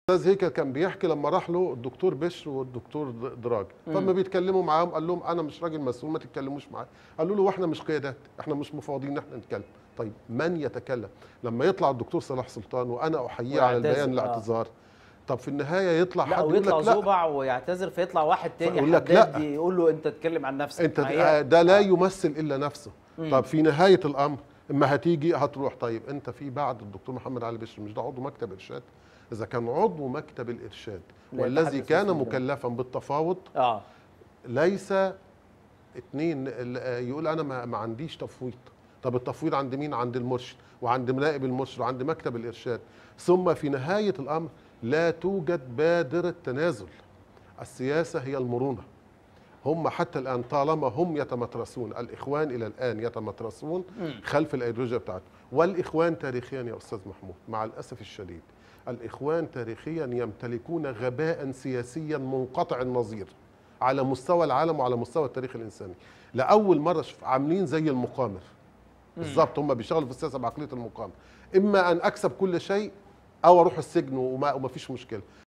استاذ هيكل كان بيحكي لما راح له الدكتور بشر والدكتور د- دراج فما بيتكلموا معاهم قال لهم انا مش راجل مسؤول ما تتكلموش معايا قالوا له واحنا مش قيادات احنا مش مفوضين ان احنا نتكلم طيب من يتكلم لما يطلع الدكتور صلاح سلطان وانا احييه على ويعتذر، البيان آه. الاعتذار طب في النهايه يطلع لا حد يقول ويطلع لك لا زوبع ويعتذر فيطلع واحد تاني فيقول لك لا. حداد يقول له انت اتكلم عن نفسك انت ما هي- ده لا يمثل الا نفسه طب في نهايه الامر اما هتيجي هتروح طيب انت في بعد الدكتور محمد علي بشر مش ده عضو مكتب ارشاد اذا كان عضو مكتب الارشاد لا والذي يتحدث كان باسم مكلفا بالتفاوض اه ليس اتنين ال- يقول انا ما, ما عنديش تفويض طب التفويض عند مين عند المرشد وعند نائب المرشد وعند مكتب الارشاد ثم في نهايه الامر لا توجد بادره تنازل السياسه هي المرونه هم حتى الان طالما هم يتمترسون الاخوان الى الان يتمترسون خلف الايديولوجيا بتاعته والاخوان تاريخيا يا استاذ محمود مع الاسف الشديد الاخوان تاريخيا يمتلكون غباء سياسيا منقطع النظير على مستوى العالم وعلى مستوى التاريخ الانساني لاول مره شوف عاملين زي المقامر بالظبط هم بيشتغلوا في السياسه بعقليه المقامر اما ان اكسب كل شيء او اروح السجن وما وما فيش مشكله